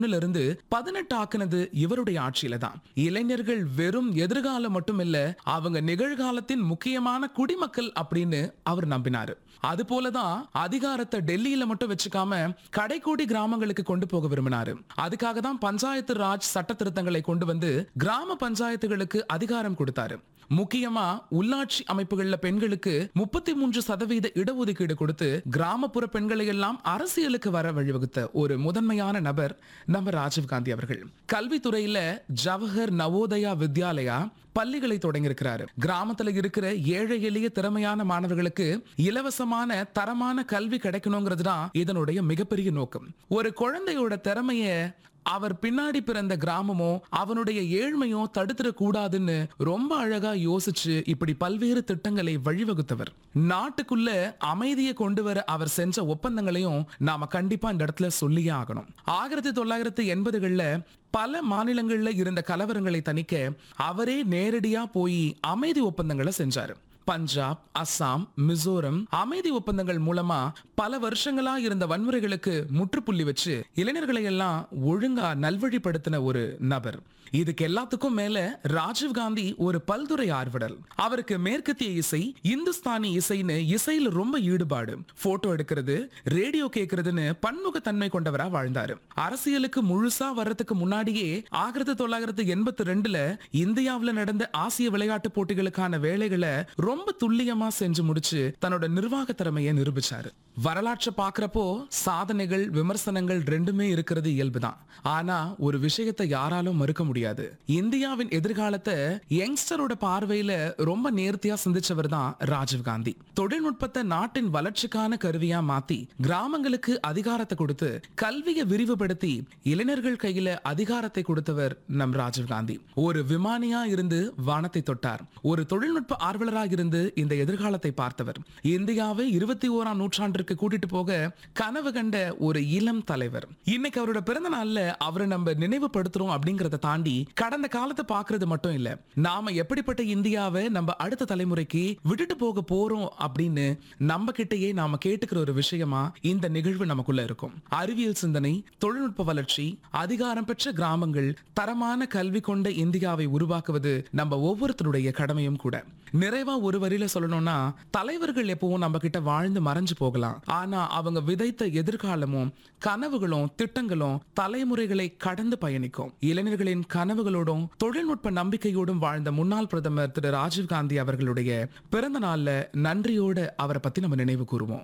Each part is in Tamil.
இருந்து பதினெட்டு ஆக்குனது இவருடைய ஆட்சியில தான் இளைஞர்கள் வெறும் எதிர்காலம் மட்டுமில்ல அவங்க நிகழ்காலத்தின் முக்கியமான குடிமக்கள் அப்படின்னு அவர் நம்பினாரு அது போலதான் அதிகாரத்தை டெல்லியில மட்டும் வச்சுக்காம கடைக்கோடி கிராமங்களுக்கு கொண்டு போக விரும்பினாரு அதுக்காக தான் பஞ்சாயத்து ராஜ் சட்ட திருத்தங்களை கொண்டு வந்து கிராம பஞ்சாயத்துகளுக்கு அதிகாரம் கொடுத்தாரு முக்கியமா உள்ளாட்சி அமைப்புகள்ல பெண்களுக்கு முப்பத்தி மூன்று சதவீத இடஒதுக்கீடு கொடுத்து கிராமப்புற பெண்களை எல்லாம் அரசியலுக்கு வர வழிவகுத்த ஒரு முதன்மையான நபர் நம்ம ராஜீவ் காந்தி அவர்கள் கல்வித்துறையில ஜவஹர் நவோதயா வித்யாலயா பள்ளிகளை தொடங்கியிருக்கிறாரு கிராமத்துல இருக்கிற ஏழை எளிய திறமையான மாணவர்களுக்கு இலவசமான தரமான கல்வி கிடைக்கணுங்கிறது தான் இதனுடைய மிகப்பெரிய நோக்கம் ஒரு குழந்தையோட திறமைய அவர் பின்னாடி பிறந்த கிராமமோ அவனுடைய ஏழ்மையோ தடுத்துடக் கூடாதுன்னு ரொம்ப அழகா யோசிச்சு இப்படி பல்வேறு திட்டங்களை வழிவகுத்தவர் நாட்டுக்குள்ள அமைதியை கொண்டு வர அவர் செஞ்ச ஒப்பந்தங்களையும் நாம கண்டிப்பா இந்த இடத்துல சொல்லியே ஆகணும் ஆயிரத்தி தொள்ளாயிரத்தி எண்பதுகள்ல பல மாநிலங்கள்ல இருந்த கலவரங்களை தணிக்க அவரே நேரடியா போய் அமைதி ஒப்பந்தங்களை செஞ்சாரு பஞ்சாப் அஸ்ஸாம் மிசோரம் அமைதி ஒப்பந்தங்கள் மூலமா பல வருஷங்களா இருந்த வன்முறைகளுக்கு முற்றுப்புள்ளி வச்சு இளைஞர்களை எல்லாம் ஒழுங்கா நல்வழிப்படுத்தின ஒரு நபர் இதுக்கு எல்லாத்துக்கும் மேல ராஜீவ் காந்தி ஒரு பல்துறை ஆர்வலர் அவருக்கு மேற்கத்திய இசை இந்துஸ்தானி இசைன்னு இசையில ரொம்ப ஈடுபாடு போட்டோ எடுக்கிறது ரேடியோ கேட்கறதுன்னு பன்முகத்தன்மை கொண்டவரா வாழ்ந்தாரு அரசியலுக்கு முழுசா வர்றதுக்கு முன்னாடியே ஆயிரத்தி தொள்ளாயிரத்தி எண்பத்தி ரெண்டுல இந்தியாவுல நடந்த ஆசிய விளையாட்டு போட்டிகளுக்கான வேலைகளை ரொம்ப துல்லியமா செஞ்சு முடிச்சு தன்னோட நிர்வாக திறமையை நிரூபிச்சாரு வரலாற்றை பாக்குறப்போ சாதனைகள் விமர்சனங்கள் ரெண்டுமே இருக்கிறது இயல்புதான் ஆனா ஒரு விஷயத்தை யாராலும் மறுக்க முடியாது இந்தியாவின் எதிர்காலத்தை யங்ஸ்டரோட பார்வையில ரொம்ப நேர்த்தியா சிந்திச்சவர் தான் ராஜீவ் காந்தி தொழில்நுட்பத்தை நாட்டின் வளர்ச்சிக்கான கருவியா மாத்தி கிராமங்களுக்கு அதிகாரத்தை கொடுத்து கல்வியை விரிவுபடுத்தி இளைஞர்கள் கையில அதிகாரத்தை கொடுத்தவர் நம் ராஜீவ் காந்தி ஒரு விமானியா இருந்து வானத்தை தொட்டார் ஒரு தொழில்நுட்ப ஆர்வலராக இருந்து இந்த எதிர்காலத்தை பார்த்தவர் இந்தியாவை இருபத்தி ஓராம் நூற்றாண்டிற்கு கூட்டிட்டு போக கனவு கண்ட ஒரு இளம் தலைவர் இன்னைக்கு அவரோட பிறந்த நாள்ல அவரை நம்ம நினைவுபடுத்துறோம் அப்படிங்கறத தாண்டி கடந்த காலத்தை பாக்குறது மட்டும் இல்ல நாம எப்படிப்பட்ட இந்தியாவை நம்ம அடுத்த தலைமுறைக்கு விட்டுட்டு போக போறோம் அப்படின்னு நம்ம கிட்டயே நாம கேட்டுக்கிற ஒரு விஷயமா இந்த நிகழ்வு நமக்குள்ள இருக்கும் அறிவியல் சிந்தனை தொழில்நுட்ப வளர்ச்சி அதிகாரம் பெற்ற கிராமங்கள் தரமான கல்வி கொண்ட இந்தியாவை உருவாக்குவது நம்ம ஒவ்வொருத்தருடைய கடமையும் கூட நிறைவா ஒரு வரியில சொல்லணும்னா தலைவர்கள் எப்பவும் நம்ம கிட்ட வாழ்ந்து மறைஞ்சு போகலாம் ஆனா அவங்க விதைத்த எதிர்காலமும் கனவுகளும் திட்டங்களும் தலைமுறைகளை கடந்து பயணிக்கும் இளைஞர்களின் கனவுகளோடும் தொழில்நுட்ப நம்பிக்கையோடும் வாழ்ந்த முன்னாள் பிரதமர் திரு ராஜீவ் காந்தி அவர்களுடைய பிறந்த நாள்ல நன்றியோட அவரை பத்தி நம்ம நினைவு கூறுவோம்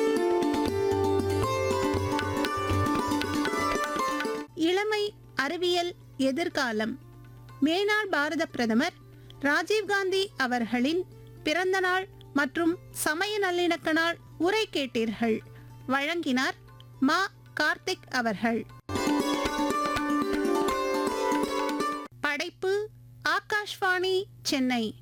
இளமை அறிவியல் எதிர்காலம் மேனாள் பாரத பிரதமர் ராஜீவ்காந்தி அவர்களின் பிறந்தநாள் மற்றும் சமய நல்லிணக்க நாள் உரை கேட்டீர்கள் வழங்கினார் மா கார்த்திக் அவர்கள் படைப்பு ஆகாஷ்வாணி சென்னை